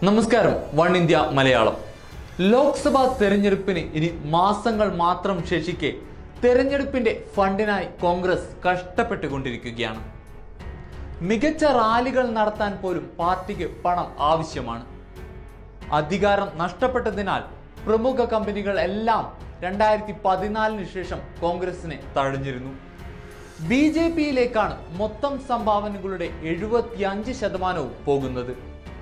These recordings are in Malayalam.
നമസ്കാരം വൺ ഇന്ത്യ മലയാളം ലോക്സഭാ തെരഞ്ഞെടുപ്പിന് ഇനി മാസങ്ങൾ മാത്രം ശേഷിക്കെ തെരഞ്ഞെടുപ്പിന്റെ ഫണ്ടിനായി കോൺഗ്രസ് കഷ്ടപ്പെട്ടുകൊണ്ടിരിക്കുകയാണ് മികച്ച റാലികൾ നടത്താൻ പോലും പാർട്ടിക്ക് പണം ആവശ്യമാണ് അധികാരം നഷ്ടപ്പെട്ടതിനാൽ പ്രമുഖ കമ്പനികൾ എല്ലാം രണ്ടായിരത്തി പതിനാലിന് ശേഷം കോൺഗ്രസിനെ തഴഞ്ഞിരുന്നു ബി ജെ പിയിലേക്കാണ് മൊത്തം സംഭാവനകളുടെ എഴുപത്തിയഞ്ച് ശതമാനവും പോകുന്നത്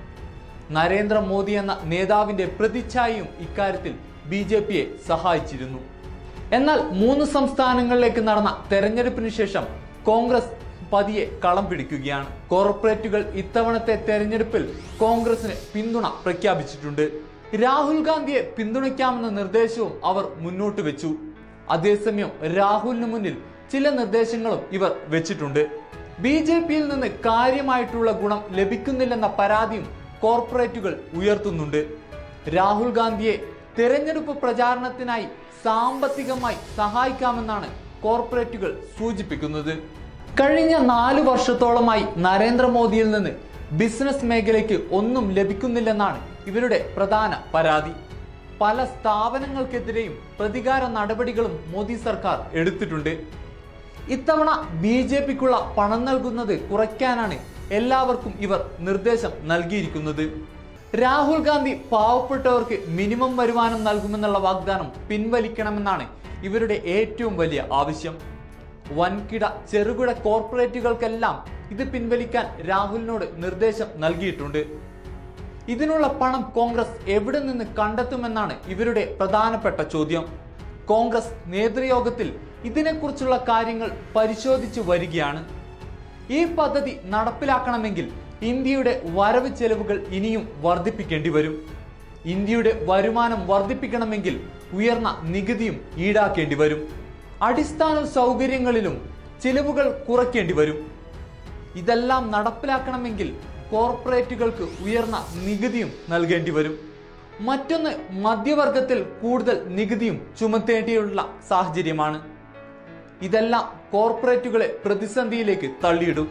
നരേന്ദ്രമോദി എന്ന നേതാവിന്റെ പ്രതിച്ഛായയും ഇക്കാര്യത്തിൽ ബി ജെ പിയെ സഹായിച്ചിരുന്നു എന്നാൽ മൂന്ന് സംസ്ഥാനങ്ങളിലേക്ക് നടന്ന തെരഞ്ഞെടുപ്പിന് ശേഷം കോൺഗ്രസ് പതിയെ കളം പിടിക്കുകയാണ് കോർപ്പറേറ്റുകൾ ഇത്തവണത്തെ തെരഞ്ഞെടുപ്പിൽ കോൺഗ്രസിന് പിന്തുണ പ്രഖ്യാപിച്ചിട്ടുണ്ട് രാഹുൽ ഗാന്ധിയെ പിന്തുണയ്ക്കാമെന്ന നിർദ്ദേശവും അവർ മുന്നോട്ട് വെച്ചു അതേസമയം രാഹുലിന് മുന്നിൽ ചില നിർദ്ദേശങ്ങളും ഇവർ വെച്ചിട്ടുണ്ട് ബി ജെ പിയിൽ നിന്ന് കാര്യമായിട്ടുള്ള ഗുണം ലഭിക്കുന്നില്ലെന്ന പരാതിയും കോർപ്പറേറ്റുകൾ ഉയർത്തുന്നുണ്ട് രാഹുൽ ഗാന്ധിയെ തെരഞ്ഞെടുപ്പ് പ്രചാരണത്തിനായി സാമ്പത്തികമായി സഹായിക്കാമെന്നാണ് കോർപ്പറേറ്റുകൾ സൂചിപ്പിക്കുന്നത് കഴിഞ്ഞ നാല് വർഷത്തോളമായി നരേന്ദ്രമോദിയിൽ നിന്ന് ബിസിനസ് മേഖലയ്ക്ക് ഒന്നും ലഭിക്കുന്നില്ലെന്നാണ് ഇവരുടെ പ്രധാന പരാതി പല സ്ഥാപനങ്ങൾക്കെതിരെയും പ്രതികാര നടപടികളും മോദി സർക്കാർ എടുത്തിട്ടുണ്ട് ഇത്തവണ ബി ജെ പിക്കുള്ള പണം നൽകുന്നത് കുറയ്ക്കാനാണ് എല്ലാവർക്കും ഇവർ നിർദ്ദേശം നൽകിയിരിക്കുന്നത് രാഹുൽ ഗാന്ധി പാവപ്പെട്ടവർക്ക് മിനിമം വരുമാനം നൽകുമെന്നുള്ള വാഗ്ദാനം പിൻവലിക്കണമെന്നാണ് ഇവരുടെ ഏറ്റവും വലിയ ആവശ്യം വൻകിട ചെറുകിട കോർപ്പറേറ്റുകൾക്കെല്ലാം ഇത് പിൻവലിക്കാൻ രാഹുലിനോട് നിർദ്ദേശം നൽകിയിട്ടുണ്ട് ഇതിനുള്ള പണം കോൺഗ്രസ് എവിടെ നിന്ന് കണ്ടെത്തുമെന്നാണ് ഇവരുടെ പ്രധാനപ്പെട്ട ചോദ്യം കോൺഗ്രസ് നേതൃയോഗത്തിൽ ഇതിനെക്കുറിച്ചുള്ള കാര്യങ്ങൾ പരിശോധിച്ചു വരികയാണ് ഈ പദ്ധതി നടപ്പിലാക്കണമെങ്കിൽ ഇന്ത്യയുടെ വരവ് ചെലവുകൾ ഇനിയും വർദ്ധിപ്പിക്കേണ്ടി വരും ഇന്ത്യയുടെ വരുമാനം വർദ്ധിപ്പിക്കണമെങ്കിൽ ഉയർന്ന നികുതിയും ഈടാക്കേണ്ടി വരും അടിസ്ഥാന സൗകര്യങ്ങളിലും ചിലവുകൾ കുറയ്ക്കേണ്ടി വരും ഇതെല്ലാം നടപ്പിലാക്കണമെങ്കിൽ കോർപ്പറേറ്റുകൾക്ക് ഉയർന്ന നികുതിയും നൽകേണ്ടി വരും മറ്റൊന്ന് മധ്യവർഗത്തിൽ കൂടുതൽ നികുതിയും ചുമത്തേണ്ടിയുള്ള സാഹചര്യമാണ് ഇതെല്ലാം കോർപ്പറേറ്റുകളെ പ്രതിസന്ധിയിലേക്ക് തള്ളിയിടും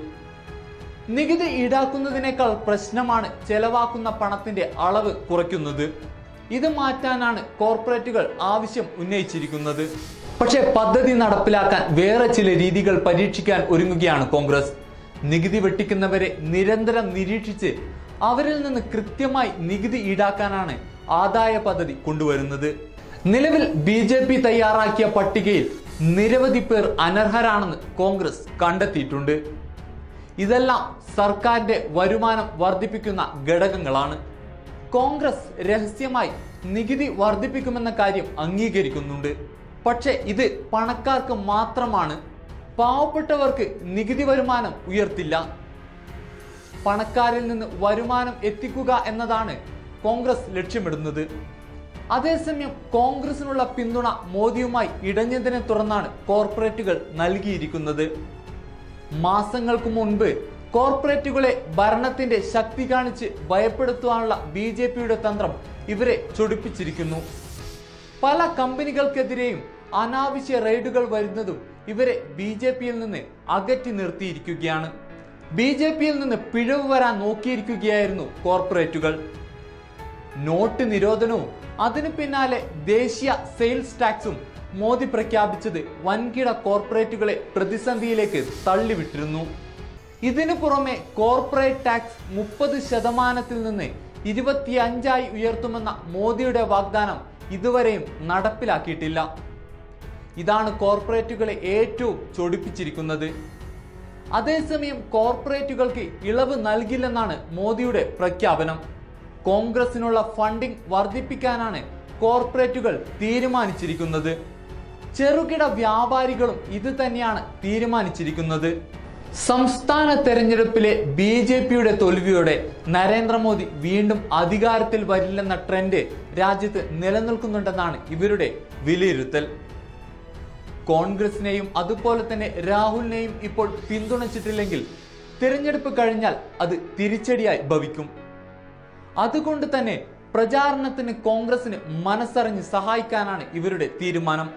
നികുതി ഈടാക്കുന്നതിനേക്കാൾ പ്രശ്നമാണ് ചെലവാക്കുന്ന പണത്തിന്റെ അളവ് കുറയ്ക്കുന്നത് ഇത് മാറ്റാനാണ് കോർപ്പറേറ്റുകൾ ആവശ്യം ഉന്നയിച്ചിരിക്കുന്നത് പക്ഷേ പദ്ധതി നടപ്പിലാക്കാൻ വേറെ ചില രീതികൾ പരീക്ഷിക്കാൻ ഒരുങ്ങുകയാണ് കോൺഗ്രസ് നികുതി വെട്ടിക്കുന്നവരെ നിരന്തരം നിരീക്ഷിച്ച് അവരിൽ നിന്ന് കൃത്യമായി നികുതി ഈടാക്കാനാണ് ആദായ പദ്ധതി കൊണ്ടുവരുന്നത് നിലവിൽ ബി ജെ പി തയ്യാറാക്കിയ പട്ടികയിൽ നിരവധി പേർ അനർഹരാണെന്ന് കോൺഗ്രസ് കണ്ടെത്തിയിട്ടുണ്ട് ഇതെല്ലാം സർക്കാരിന്റെ വരുമാനം വർദ്ധിപ്പിക്കുന്ന ഘടകങ്ങളാണ് കോൺഗ്രസ് രഹസ്യമായി നികുതി വർദ്ധിപ്പിക്കുമെന്ന കാര്യം അംഗീകരിക്കുന്നുണ്ട് പക്ഷെ ഇത് പണക്കാർക്ക് മാത്രമാണ് പാവപ്പെട്ടവർക്ക് നികുതി വരുമാനം ഉയർത്തില്ല പണക്കാരിൽ നിന്ന് വരുമാനം എത്തിക്കുക എന്നതാണ് കോൺഗ്രസ് ലക്ഷ്യമിടുന്നത് അതേസമയം കോൺഗ്രസിനുള്ള പിന്തുണ മോദിയുമായി ഇടഞ്ഞതിനെ തുടർന്നാണ് കോർപ്പറേറ്റുകൾ നൽകിയിരിക്കുന്നത് മാസങ്ങൾക്ക് മുൻപ് കോർപ്പറേറ്റുകളെ ഭരണത്തിന്റെ ശക്തി കാണിച്ച് ഭയപ്പെടുത്തുവാനുള്ള ബി ജെ പിയുടെ തന്ത്രം ഇവരെ ചൊടിപ്പിച്ചിരിക്കുന്നു പല കമ്പനികൾക്കെതിരെയും അനാവശ്യ റെയ്ഡുകൾ വരുന്നതും ഇവരെ ബി ജെ പിയിൽ നിന്ന് അകറ്റി നിർത്തിയിരിക്കുകയാണ് ബി ജെ പിയിൽ നിന്ന് പിഴവ് വരാൻ നോക്കിയിരിക്കുകയായിരുന്നു കോർപ്പറേറ്റുകൾ നോട്ട് നിരോധനവും അതിനു പിന്നാലെ ദേശീയ സെയിൽസ് ടാക്സും മോദി പ്രഖ്യാപിച്ചത് വൻകിട കോർപ്പറേറ്റുകളെ പ്രതിസന്ധിയിലേക്ക് തള്ളിവിട്ടിരുന്നു ഇതിനു പുറമെ കോർപ്പറേറ്റ് ടാക്സ് മുപ്പത് ശതമാനത്തിൽ നിന്ന് ഇരുപത്തിയഞ്ചായി ഉയർത്തുമെന്ന മോദിയുടെ വാഗ്ദാനം ഇതുവരെയും നടപ്പിലാക്കിയിട്ടില്ല ഇതാണ് കോർപ്പറേറ്റുകളെ ഏറ്റവും ചൊടിപ്പിച്ചിരിക്കുന്നത് അതേസമയം കോർപ്പറേറ്റുകൾക്ക് ഇളവ് നൽകില്ലെന്നാണ് മോദിയുടെ പ്രഖ്യാപനം കോൺഗ്രസിനുള്ള ഫണ്ടിംഗ് വർദ്ധിപ്പിക്കാനാണ് കോർപ്പറേറ്റുകൾ തീരുമാനിച്ചിരിക്കുന്നത് ചെറുകിട വ്യാപാരികളും ഇത് തന്നെയാണ് തീരുമാനിച്ചിരിക്കുന്നത് സംസ്ഥാന തെരഞ്ഞെടുപ്പിലെ ബി ജെ പിയുടെ തോൽവിയോടെ നരേന്ദ്രമോദി വീണ്ടും അധികാരത്തിൽ വരില്ലെന്ന ട്രെൻഡ് രാജ്യത്ത് നിലനിൽക്കുന്നുണ്ടെന്നാണ് ഇവരുടെ വിലയിരുത്തൽ കോൺഗ്രസിനെയും അതുപോലെ തന്നെ രാഹുലിനെയും ഇപ്പോൾ പിന്തുണച്ചിട്ടില്ലെങ്കിൽ തിരഞ്ഞെടുപ്പ് കഴിഞ്ഞാൽ അത് തിരിച്ചടിയായി ഭവിക്കും അതുകൊണ്ട് തന്നെ പ്രചാരണത്തിന് കോൺഗ്രസിന് മനസ്സറിഞ്ഞ് സഹായിക്കാനാണ് ഇവരുടെ തീരുമാനം